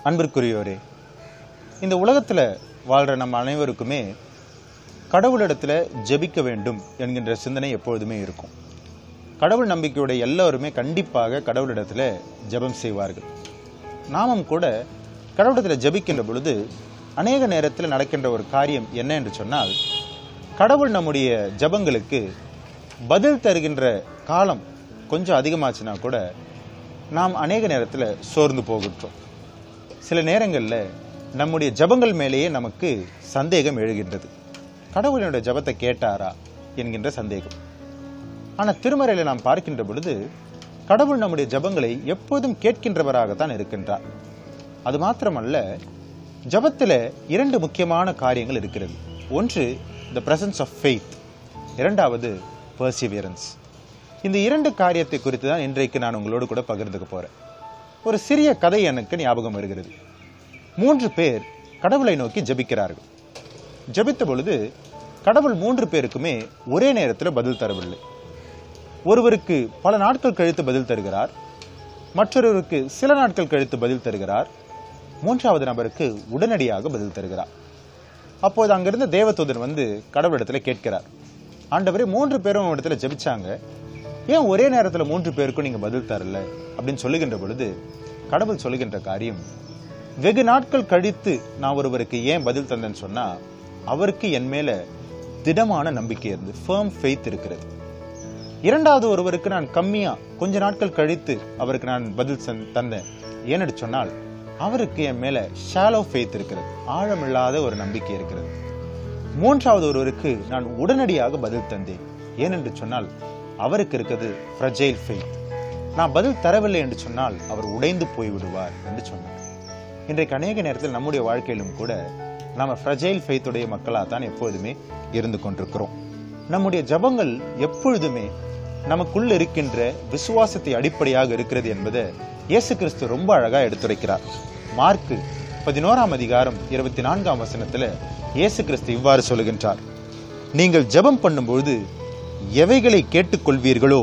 அன்பிற்குரியோரே இந்த உலகத்தில் வாழ்கிற நம்ம அனைவருக்குமே கடவுளிடத்தில் ஜெபிக்க வேண்டும் என்கின்ற சிந்தனை எப்பொழுதுமே இருக்கும் கடவுள் நம்பிக்கையுடைய எல்லோருமே கண்டிப்பாக கடவுளிடத்தில் ஜெபம் செய்வார்கள் நாமும் கூட கடவுளிடத்தில் ஜெபிக்கின்ற பொழுது அநேக நேரத்தில் நடக்கின்ற ஒரு காரியம் என்ன என்று சொன்னால் கடவுள் நம்முடைய ஜெபங்களுக்கு பதில் தருகின்ற காலம் கொஞ்சம் அதிகமாச்சுன்னா கூட நாம் அநேக நேரத்தில் சோர்ந்து போகின்றோம் சில நேரங்களில் நம்முடைய ஜபங்கள் மேலேயே நமக்கு சந்தேகம் எழுகின்றது கடவுளினுடைய ஜபத்தை கேட்டாரா என்கின்ற சந்தேகம் ஆனால் திருமறையில் நாம் பார்க்கின்ற பொழுது கடவுள் நம்முடைய ஜபங்களை எப்போதும் கேட்கின்றவராகத்தான் இருக்கின்றார் அது மாத்திரமல்ல ஜபத்தில் இரண்டு முக்கியமான காரியங்கள் இருக்கிறது ஒன்று த பிரசன்ஸ் ஆஃப் ஃபெய்த் இரண்டாவது பர்சிவியரன்ஸ் இந்த இரண்டு காரியத்தை குறித்து தான் இன்றைக்கு நான் உங்களோடு கூட பகிர்ந்துக்க போறேன் ஒரு சிறிய கதை எனக்கு ஞாபகம் வருகிறது மூன்று பேர் கடவுளை நோக்கி ஜெபிக்கிறார்கள் ஜெபித்த பொழுது கடவுள் மூன்று பேருக்குமே ஒரே நேரத்தில் பதில் தரவில்லை ஒருவருக்கு பல நாட்கள் கழித்து பதில் தருகிறார் மற்றொருவருக்கு சில நாட்கள் கழித்து பதில் தருகிறார் மூன்றாவது நபருக்கு உடனடியாக பதில் தருகிறார் அப்போது அங்கிருந்த தேவதூதன் வந்து கடவுளிடத்துல கேட்கிறார் ஆண்டவரே மூன்று பேரும் இடத்துல ஜெபிச்சாங்க ஏன் ஒரே நேரத்தில் மூன்று பேருக்கும் நீங்க பதில் தரல அப்படின்னு சொல்லுகின்ற பொழுது கடவுள் சொல்லுகின்ற காரியம் வெகு நாட்கள் கழித்து நான் ஒருவருக்கு ஏன் பதில் தந்தேன்னு சொன்னா அவருக்கு என் மேல திடமான நம்பிக்கை இருந்து ஃபேம் ஃபெய்த் இருக்கிறது இரண்டாவது ஒருவருக்கு நான் கம்மியா கொஞ்ச நாட்கள் கழித்து அவருக்கு நான் பதில் சந்- தந்தேன் ஏன்னு சொன்னால் அவருக்கு என் மேல ஷாலோ ஃபெய்த் இருக்கிறது ஆழமில்லாத ஒரு நம்பிக்கை இருக்கிறது மூன்றாவது ஒருவருக்கு நான் உடனடியாக பதில் தந்தேன் ஏனென்று சொன்னால் அவருக்கு இருக்கிறது ஃப்ரஜைல் ஃபெய்த் நான் பதில் தரவில்லை என்று சொன்னால் அவர் உடைந்து போய் விடுவார் என்று சொன்னார் இன்றைக்கு அநேக நேரத்தில் நம்முடைய வாழ்க்கையிலும் கூட நாம ஃப்ரஜைல் ஃபெய்த்துடைய மக்களாக தான் எப்பொழுதுமே இருந்து கொண்டிருக்கிறோம் நம்முடைய ஜபங்கள் எப்பொழுதுமே நமக்குள்ள இருக்கின்ற விசுவாசத்தை அடிப்படையாக இருக்கிறது என்பதை இயேசு கிறிஸ்து ரொம்ப அழகா எடுத்துரைக்கிறார் மார்க்கு பதினோராம் அதிகாரம் இருபத்தி நான்காம் வசனத்துல இயேசு கிறிஸ்து இவ்வாறு சொல்லுகின்றார் நீங்கள் ஜெபம் பண்ணும்பொழுது எவைகளை கேட்டுக்கொள்வீர்களோ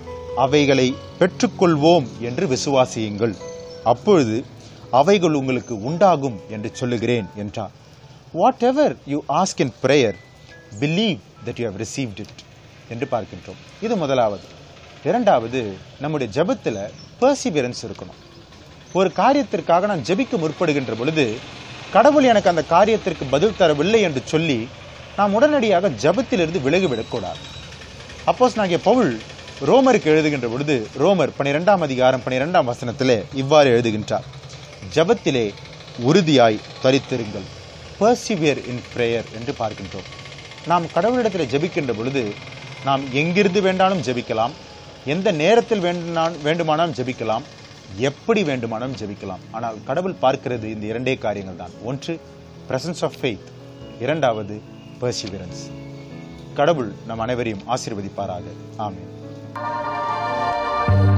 அவைகளை பெற்றுக்கொள்வோம் என்று விசுவாசியுங்கள் அப்பொழுது அவைகள் உங்களுக்கு உண்டாகும் என்று சொல்லுகிறேன் என்றார் whatever you ask in prayer believe that you have received it என்று பார்க்கின்றோம் இது முதலாவது இரண்டாவது நம்முடைய ஜெபத்துல பர்சிவியரன்ஸ் இருக்கணும் ஒரு காரியத்திற்காக நான் ஜெபிக்க முற்படுகின்ற பொழுது கடவுள் எனக்கு அந்த காரியத்திற்கு பதில் தரவில்லை என்று சொல்லி நாம் உடனடியாக ஜெபத்திலிருந்து விலகிவிடக்கூடாது அப்போஸ் நாகிய பவுல் ரோமருக்கு எழுதுகின்ற பொழுது ரோமர் பனிரெண்டாம் அதிகாரம் பனிரெண்டாம் வசனத்திலே இவ்வாறு எழுதுகின்றார் ஜெபத்திலே உறுதியாய் தரித்திருங்கள் பர்சிவியர் இன் பிரேயர் என்று பார்க்கின்றோம் நாம் கடவுளிடத்தில் ஜெபிக்கின்ற பொழுது நாம் எங்கிருந்து வேண்டாலும் ஜெபிக்கலாம் எந்த நேரத்தில் வேண்டுனா- வேண்டுமானாலும் ஜெபிக்கலாம் எப்படி வேண்டுமானாலும் ஜெபிக்கலாம் ஆனால் கடவுள் பார்க்கிறது இந்த இரண்டே காரியங்கள் தான் ஒன்று பிரசன்ஸ் ஆஃப் ஃபெய்த் இரண்டாவது பர்சிவியரன்ஸ் கடவுள் நம் அனைவரையும் ஆசீர்வதிப்பாராக ஆமென்